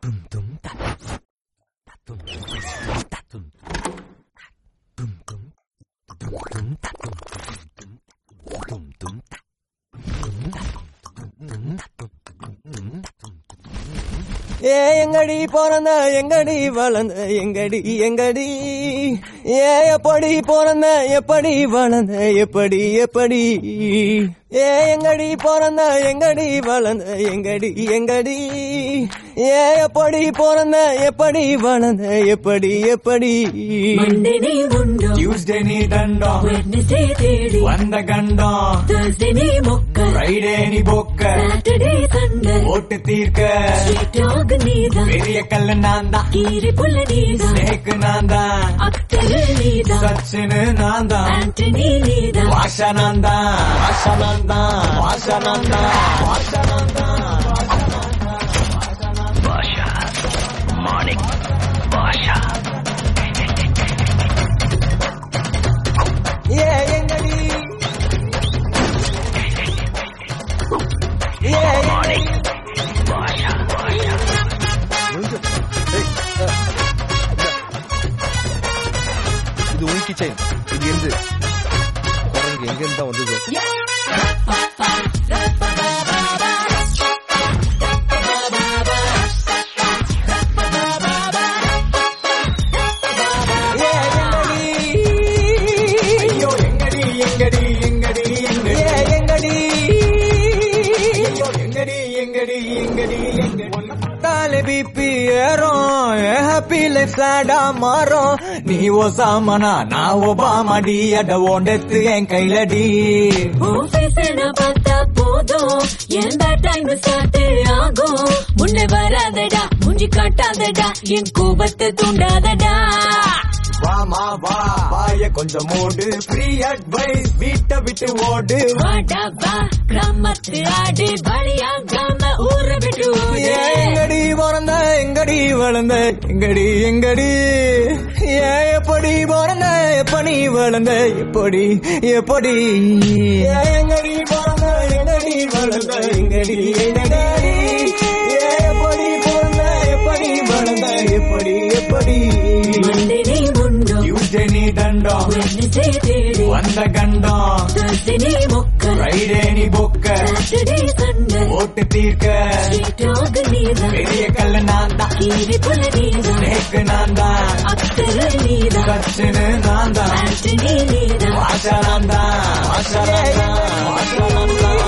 tum tum ta ta tum ta tum tum tum tum tum ta tum tum tum tum ta tum ta tum ta tum tum ta tum ஏ எங்கடி பிறந்த எங்கடி வளர்ந்த எங்கடி எங்கடி ஏ எப்படி பிறந்த எப்படி வளர்ந்த எப்படி எப்படி ஏ எங்கடி பிறந்த எங்கடி வளர்ந்த எங்கடி எங்கடி ஏ எப்படி பிறந்த எப்படி வளர்ந்த எப்படி எப்படி மண்டனே உண்டோ டியூஸ்டே நீ தண்டம் வெட்னஸ்டே தேடி வந்த கண்டம் Thursday நீ மொக்க ஃப்ரைடே நீ போக்க சாட்டர்டே சண்டே ஓட்டு தீர்க்க டாக் நீதான் பெரிய கல்லு நான் தான் கீரி புள்ள நீதான் ஸ்னேக்கு நான் தான் அக்டரு நீதான் சச்சினு நான் தான் ஆண்டனி நீதான் வாஷா நான் தான் வாஷா நான் தான் வாஷா நான் தான் வாஷா நான் தான் Basha Manik Basha ஏ எங்கடி ஏ எங்கடி Basha Basha இது உன் கிச்சன் இது எந்து குரங்கு எங்க இருந்து தான் வந்தது ஏ எங்கடி ஐயோ எங்கடி எங்கடி எங்கடி எங்கடி ஏ எங்கடி ஐயோ எங்கடி எங்கடி எங்கடி எங்கடி தாலே பிபி ஏறும் ஹாப்பி லைஃப் சாடா மாறும் நீ ஒசாமனா நான் ஒபாமடி அட ஓண்டத்து என் கையிலடி உன் face அ நான் பார்த்தா போதும் என் bad time start ஆகும் முன்ன வராதடா மூஞ்சி காட்டாதடா என் கோபத்தை தூண்டாதடா வாமா வா வாய கொஞ்சம் மூடு ஃப்ரீ அட்வைஸ் வீட்டை விட்டு ஓடு வாடா வா கிராமத்து ஆடு பலியாகாம ஊரை விட்டு ஓடு ஏ எங்கடி பிறந்த எங்கடி வளர்ந்த எங்கடி எங்கடி ஏ எப்படி பிறந்த எப்படி வளர்ந்த எப்படி எப்படி ஏ எங்கடி பிறந்த எங்கடி வளர்ந்த எங்கடி எங்கடி ஏ எப்படி பிறந்த எப்படி வளர்ந்த எப்படி எப்படி மண்டனி உண்டோ டியூஸ்டே நீ தண்டம் வெட்னஸ்டே தேடி வந்த கண்டம் Thursday நீ மொக்க ஃப்ரைடே நீ போக்க சாட்டர்டே சண்டே ஓட்டு தீர்க்க டாக் நீதான் பெரிய கல்லு நான் தான் கீரி புள்ள நீதான் ஸ்னேக்கு நான் தான் அக்டரு நீதான் சச்சினு நான் தான் ஆண்டனி நீதான் வாஷா நான் தான் வாஷா நான் தான் வாஷா நான் தான்